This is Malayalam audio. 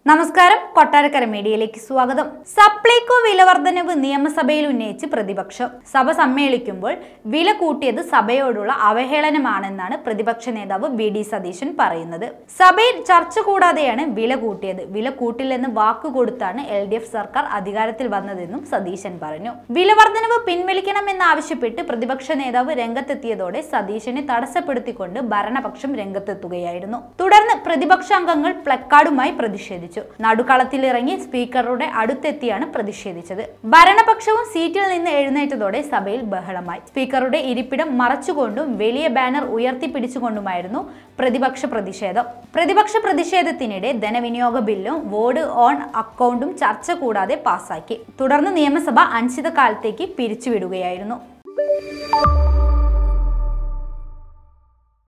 നമസ്കാരം കൊട്ടാരക്കര മീഡിയയിലേക്ക് സ്വാഗതം സപ്ലൈകോ വിലവർദ്ധനവ് നിയമസഭയിൽ ഉന്നയിച്ച് പ്രതിപക്ഷം സഭ സമ്മേളിക്കുമ്പോൾ വില കൂട്ടിയത് സഭയോടുള്ള അവഹേളനമാണെന്നാണ് പ്രതിപക്ഷ നേതാവ് വി ഡി സതീശൻ പറയുന്നത് സഭയിൽ ചർച്ച കൂടാതെയാണ് വില കൂട്ടിയത് വില കൂട്ടില്ലെന്ന് വാക്കു കൊടുത്താണ് എൽ ഡി എഫ് സർക്കാർ അധികാരത്തിൽ വന്നതെന്നും സതീശൻ പറഞ്ഞു വിലവർദ്ധനവ് പിൻവലിക്കണമെന്നാവശ്യപ്പെട്ട് പ്രതിപക്ഷ നേതാവ് രംഗത്തെത്തിയതോടെ സതീശനെ തടസ്സപ്പെടുത്തിക്കൊണ്ട് ഭരണപക്ഷം രംഗത്തെത്തുകയായിരുന്നു തുടർന്ന് പ്രതിപക്ഷാംഗങ്ങൾ പ്ലക്കാർഡുമായി പ്രതിഷേധിച്ചു നടുക്കളത്തിലിറങ്ങി സ്പീക്കറുടെ അടുത്തെത്തിയാണ് പ്രതിഷേധിച്ചത് ഭരണപക്ഷവും സീറ്റിൽ നിന്ന് എഴുന്നേറ്റതോടെ സഭയിൽ ബഹളമായി സ്പീക്കറുടെ ഇരിപ്പിടം മറച്ചുകൊണ്ടും വലിയ ബാനർ ഉയർത്തിപ്പിടിച്ചുകൊണ്ടുമായിരുന്നു പ്രതിപക്ഷ പ്രതിഷേധം പ്രതിപക്ഷ പ്രതിഷേധത്തിനിടെ ധനവിനിയോഗ ബില്ലും വോർഡ് ഓൺ അക്കൗണ്ടും ചർച്ച കൂടാതെ പാസാക്കി തുടർന്ന് നിയമസഭ അനിശ്ചിതകാലത്തേക്ക് പിരിച്ചുവിടുകയായിരുന്നു